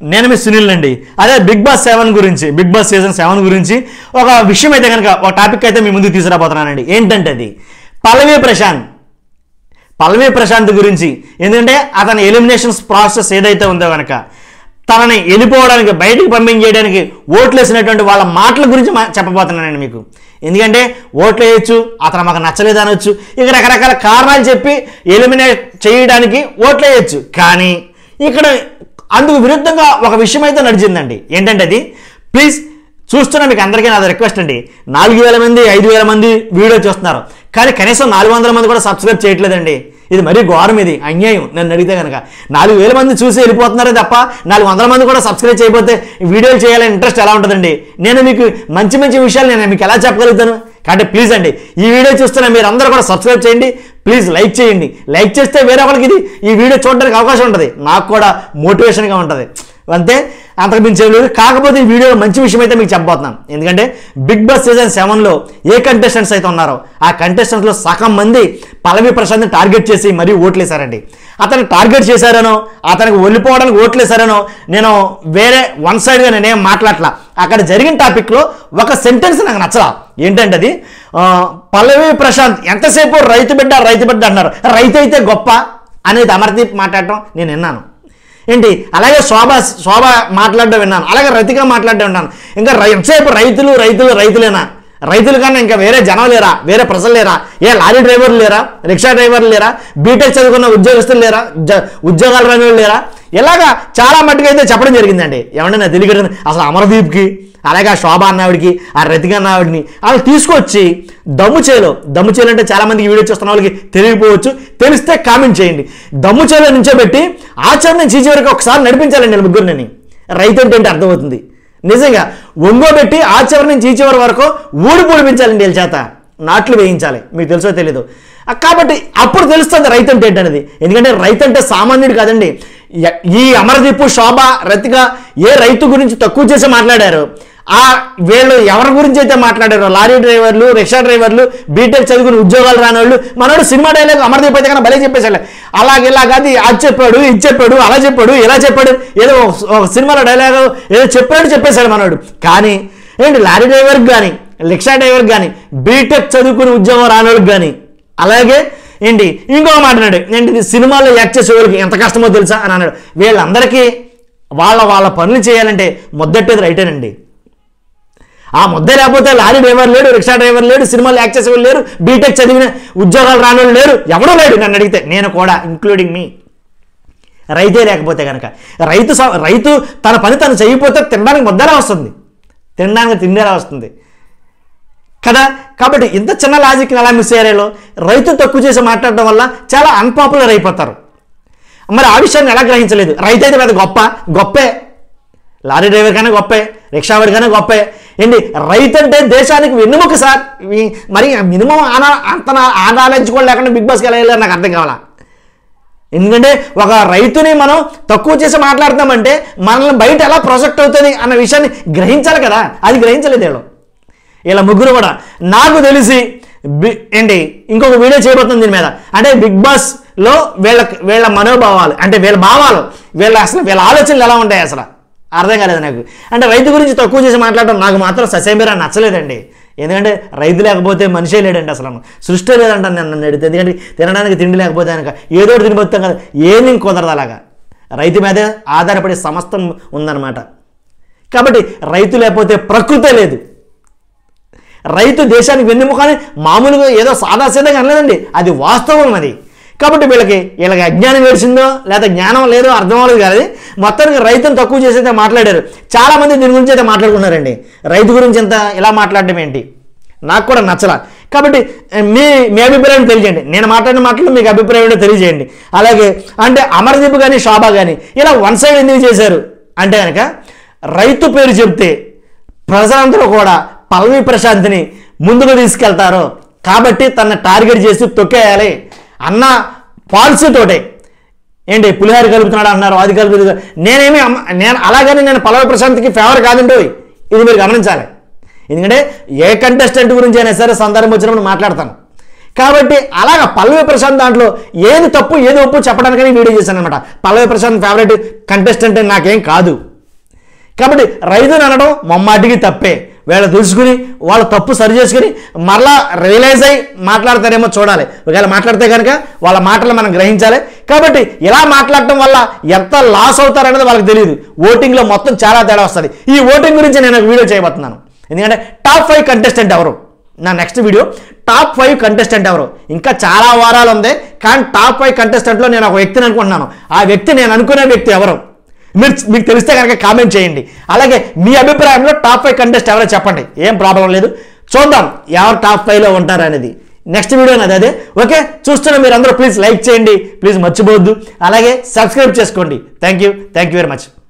నేను మీ సునీల్ అండి అదే బిగ్ బాస్ సెవెన్ గురించి బిగ్ బాస్ సీజన్ సెవెన్ గురించి ఒక విషయం అయితే కనుక ఒక టాపిక్ అయితే మీ ముందుకు తీసుకురాబోతున్నానండి ఏంటంటే అది పల్లవి ప్రశాంత్ పల్లవి ప్రశాంత్ గురించి ఎందుకంటే అతని ఎలిమినేషన్స్ ప్రాసెస్ ఏదైతే ఉందో కనుక తనని వెళ్ళిపోవడానికి బయటికి పంపించేయడానికి ఓట్లు వేసినటువంటి వాళ్ళ మాటల గురించి మా- చెప్పబోతున్నానండి మీకు ఎందుకంటే ఓట్లు వేయచ్చు అతను మాకు నచ్చలేదు అనొచ్చు ఇక రకరకాల కారణాలు చెప్పి ఎలిమినేట్ చేయడానికి ఓట్లు వేయచ్చు కానీ ఇక్కడ అందుకు విరుద్ధంగా ఒక విషయం అయితే నడిచిందండి ఏంటంటే అది ప్లీజ్ చూస్తున్న మీకు అందరికీ నాది రిక్వెస్ట్ అండి నాలుగు వేల మంది ఐదు వేల మంది వీడియో చూస్తున్నారు కానీ కనీసం నాలుగు వందల మంది కూడా సబ్స్క్రైబ్ చేయట్లేదండి ఇది మరీ ఘోరం ఇది అన్యాయం నన్ను అడిగితే కనుక నాలుగు వేల మంది చూసి వెళ్ళిపోతున్నారే తప్ప నాలుగు వందల మంది కూడా సబ్స్క్రైబ్ చేయకపోతే ఈ వీడియోలు చేయాలని ఇంట్రెస్ట్ ఎలా ఉంటుందండి నేను మీకు మంచి మంచి విషయాలు నేను మీకు ఎలా చెప్పగలుగుతాను కాబట్టి ప్లీజ్ అండి ఈ వీడియో చూస్తున్న మీరు అందరూ కూడా సబ్స్క్రైబ్ చేయండి ప్లీజ్ లైక్ చేయండి లైక్ చేస్తే వేరే వాళ్ళకి ఇది ఈ వీడియో చూడడానికి అవకాశం ఉంటుంది నాకు కూడా మోటివేషన్గా ఉంటుంది అంతే అంతకు మించి ఏం లేదు కాకపోతే ఈ వీడియోలో మంచి విషయం అయితే మీకు చెప్పబోతున్నాను ఎందుకంటే బిగ్ బాస్ సీజన్ సెవెన్లో ఏ కంటెస్టెంట్స్ అయితే ఉన్నారో ఆ కంటెస్టెంట్స్లో సగం మంది పల్లవి ప్రశాంత్ని టార్గెట్ చేసి మరీ ఓట్లేశారండి అతను టార్గెట్ చేశారనో అతనికి వెళ్ళిపోవడానికి ఓట్లేశారనో నేను వేరే వన్ సైడ్గా నేనేం మాట్లాడలా అక్కడ జరిగిన టాపిక్లో ఒక సెంటెన్స్ నాకు నచ్చలా ఏంటంటే అది ఆ, పల్లవి ప్రశాంత్ ఎంతసేపు రైతు బిడ్డ రైతు బిడ్డ అన్నారు రైతు అయితే గొప్ప అనేది అమర్దీప్ మాట్లాడటం నేను విన్నాను ఏంటి అలాగే శోభ శోభ మాట్లాడడం విన్నాను అలాగే రతిగా మాట్లాడడం విన్నాను ఇంకా రై- ఎంతసేపు రైతులు రైతులు రైతులేనా రైతుల కన్నా ఇంకా వేరే జనం లేరా వేరే ప్రజలు లేరా ఏ లారీ డ్రైవర్లు లేరా రిక్షా డ్రైవర్లు లేరా బీటెక్ చదువుకున్న ఉద్యోగస్తులు లేరా జ- ఉద్యోగాలు రాని వాళ్ళు లేరా ఇలాగా చాలా మట్టుకు అయితే చెప్పడం జరిగిందండి ఏమంటే నాకు తెలియదు అసలు అమర్దీప్కి అలాగే ఆ శోభ అన్నావిడికి ఆ రతిక అన్నావిడిని వాళ్ళు తీసుకొచ్చి దమ్ము చేలో దమ్ము చేలు అంటే చాలా మందికి వీడియో చూస్తున్న వాళ్ళకి తెలియకపోవచ్చు తెలిస్తే కామెంట్ చేయండి దమ్ము చేలో నుంచోబెట్టి ఆచరణ చీచి వరకు ఒకసారి నడిపించాలండి వీళ్ళ ముగ్గురిని రైతు అంటే ఏంటి అర్థమవుతుంది నిజంగా ఒంగోబెట్టి ఆచరణ చీచివరి వరకు ఊడి పొడిపించాలండి వీళ్ళ చేత నాట్లు వేయించాలి మీకు తెలుసో తెలీదు ఆ, కాబట్టి అప్పుడు తెలుస్తుంది రైతు అంటే ఏంటనేది ఎందుకంటే రైతు అంటే సామాన్యుడు కాదండి ఎ- ఈ అమరదీపు శోభ రతిగా ఏ రైతు గురించి తక్కువ చేసి మాట్లాడారు ఆ వీళ్ళు ఎవరి గురించి అయితే మాట్లాడారో లారీ డ్రైవర్లు రిక్షా డ్రైవర్లు బీటెక్ చదువుకుని ఉద్యోగాలు రాని వాళ్ళు మనోడు సినిమా డైలాగ్ అమర్దీప్ అయితే కన్నా భలే చెప్పేసాడు అలాగే ఇలా కాదు అది చెప్పాడు ఇది చెప్పాడు అలా చెప్పాడు ఇలా చెప్పాడు ఏదో ఒక- ఒక సినిమాలో డైలాగ్ ఏదో చెప్పాడు చెప్పేశాడు మనోడు కానీ ఏంటి లారీ డ్రైవర్కి కానీ రిక్షా డ్రైవర్కి కానీ బీటెక్ చదువుకుని ఉద్యోగం రాని వాళ్ళకి కానీ అలాగే ఏంటి ఇంకో మాట అన్నాడు ఏంటి సినిమాలో యాక్ట్ చేసే వాళ్ళకి ఎంత కష్టమో తెలుసా అని అన్నాడు వీళ్ళందరికీ వాళ్ళ వాళ్ళ పనులు చేయాలంటే ముద్దట్టేది రైటేనండి ఆ ముద్ద లేకపోతే లారీ డ్రైవర్ లేడు రిక్షా డ్రైవర్ లేడు సినిమాలు యాక్ట్ చేసే వాళ్ళు లేరు బీటెక్ చదివిన ఉద్యోగాలు రాని వాళ్ళు లేరు ఎవడూ లేడు నన్ను అడిగితే నేను కూడా ఇంక్లూడింగ్ మీ రైతే లేకపోతే కనుక రైతు స- రైతు తన పని తను చేయకపోతే తినడానికి ముద్దలా వస్తుంది తినడానికి తిండేలా వస్తుంది కదా కాబట్టి ఇంత చిన్న లాజిక్ని ఎలా మిస్ అయ్యారో రైతు తక్కువ చేసి మాట్లాడడం వల్ల చాలా అన్పాపులర్ అయిపోతారు మరి ఆ విషయాన్ని ఎలా గ్రహించలేదు రైతు అయితే పెద్ద గొప్ప గొప్పే లారీ డ్రైవర్ కన్నా గొప్పే రిక్షావాడి కన్నా గొప్పే ఏంటి రైతు అంటే దేశానికి వెన్నుముక సార్ ఈ- మరి మినిమం ఆనా అంత ఆనాలెడ్జ్ కూడా లేకుండా బిగ్ బాస్కి ఎలా వెళ్ళారు నాకు అర్థం కావాలా ఎందుకంటే ఒక రైతుని మనం తక్కువ చేసి మాట్లాడతామంటే మనల్ని బయట ఎలా ప్రొజెక్ట్ అవుతుంది అన్న విషయాన్ని గ్రహించాలి కదా అది గ్రహించలేదు వీళ్ళు వీళ్ళ ముగ్గురు కూడా నాకు తెలిసి బి- ఏంటి ఇంకొక వీడియో చేయబోతుంది దీని మీద అంటే బిగ్ బాస్లో వీళ్ళ వీళ్ళ మనోభావాలు అంటే వీళ్ళ భావాలు వీళ్ళ అసలు వీళ్ళ ఆలోచనలు ఎలా ఉంటాయి అసలు అర్థం కాలేదు నాకు అంటే రైతు గురించి తక్కువ చేసి మాట్లాడడం నాకు మాత్రం ససేమిరా నచ్చలేదండి ఎందుకంటే రైతు లేకపోతే మనిషే లేడండి అసలు సృష్టి లేదంట నేను నన్ను అడిగితే ఎందుకంటే తినడానికి తిండి లేకపోతే కనుక ఏదో ఒకటి తినిపోతాం కదా ఏమీ కుదరదు అలాగా రైతు మీదే ఆధారపడి సమస్తం ఉందన్నమాట కాబట్టి రైతు లేకపోతే ప్రకృతే లేదు రైతు దేశానికి వెన్నెముకని మామూలుగా ఏదో సాదాసీదాగా అనలేదండి అది వాస్తవం అది కాబట్టి వీళ్ళకి వీళ్ళకి అజ్ఞానం వేసిందో లేదా జ్ఞానం లేదో అర్థం అవ్వలేదు కాదు మొత్తానికి రైతును తక్కువ చేసి అయితే మాట్లాడారు చాలామంది దీని గురించి అయితే మాట్లాడుకున్నారండి రైతు గురించి ఇంత ఇలా మాట్లాడడం ఏంటి నాకు కూడా నచ్చలా కాబట్టి మీ మీ అభిప్రాయం తెలియజేయండి నేను మాట్లాడిన మాటలు మీకు అభిప్రాయం ఏంటో తెలియజేయండి అలాగే అంటే అమర్దీప్ కానీ శోభా కానీ ఇలా వన్ సైడ్ ఎందుకు చేశారు అంటే కనుక రైతు పేరు చెప్తే ప్రజలందరూ కూడా పల్లవి ప్రశాంత్ని ముందుకు తీసుకెళ్తారు కాబట్టి తన టార్గెట్ చేసి తొక్కేయాలి అన్న పాలసీ తోటే ఏంటి పులిహార కలుపుతున్నాడు అన్నారు అది కలుపుతుంది నేనేమి అమ్మ నేను అలాగని నేను పల్లవి ప్రశాంత్కి ఫేవర్ కాదండి ఇది మీరు గమనించాలి ఎందుకంటే ఏ కంటెస్టెంట్ గురించి అయినా సరే సందర్భం వచ్చినప్పుడు మాట్లాడతాను కాబట్టి అలాగ పల్లవి ప్రశాంత్ దాంట్లో ఏది తప్పు ఏది ఒప్పు చెప్పడానికని వీడియో చేశాను అనమాట పల్లవి ప్రశాంత్ ఫేవరెట్ కంటెస్టెంట్ నాకేం కాదు కాబట్టి రైతుని అనడం మమ్మాటికి తప్పే వీళ్ళు తెలుసుకుని వాళ్ళ తప్పు సరి చేసుకుని మరలా రియలైజ్ అయ్యి మాట్లాడతారేమో చూడాలి ఒకవేళ మాట్లాడితే కనుక వాళ్ళ మాటలు మనం గ్రహించాలి కాబట్టి ఇలా మాట్లాడటం వల్ల ఎంత లాస్ అవుతారనేది వాళ్ళకి తెలియదు ఓటింగ్లో మొత్తం చాలా తేడా వస్తుంది ఈ ఓటింగ్ గురించి నేను ఒక వీడియో చేయబోతున్నాను ఎందుకంటే టాప్ ఫైవ్ కంటెస్టెంట్ ఎవరు నా next video top five contestant ఎవరు ఇంకా చాలా వారాలు ఉంది కానీ టాప్ ఫైవ్ కంటెస్టెంట్లో నేను ఒక వ్యక్తిని అనుకుంటున్నాను ఆ వ్యక్తి నేను అనుకునే వ్యక్తి ఎవరు మీరు మీకు తెలిస్తే కనుక కామెంట్ చేయండి అలాగే మీ అభిప్రాయంలో టాప్ ఫైవ్ కంటెస్ట్ ఎవరో చెప్పండి ఏం ప్రాబ్లం లేదు చూద్దాం ఎవరు టాప్ ఫైవ్లో ఉంటారు అనేది నెక్స్ట్ వీడియో నాది అదే ఓకే చూస్తున్న మీరు అందరూ ప్లీజ్ లైక్ చేయండి ప్లీజ్ మర్చిపోవద్దు అలాగే సబ్స్క్రైబ్ చేసుకోండి thank you thank you very much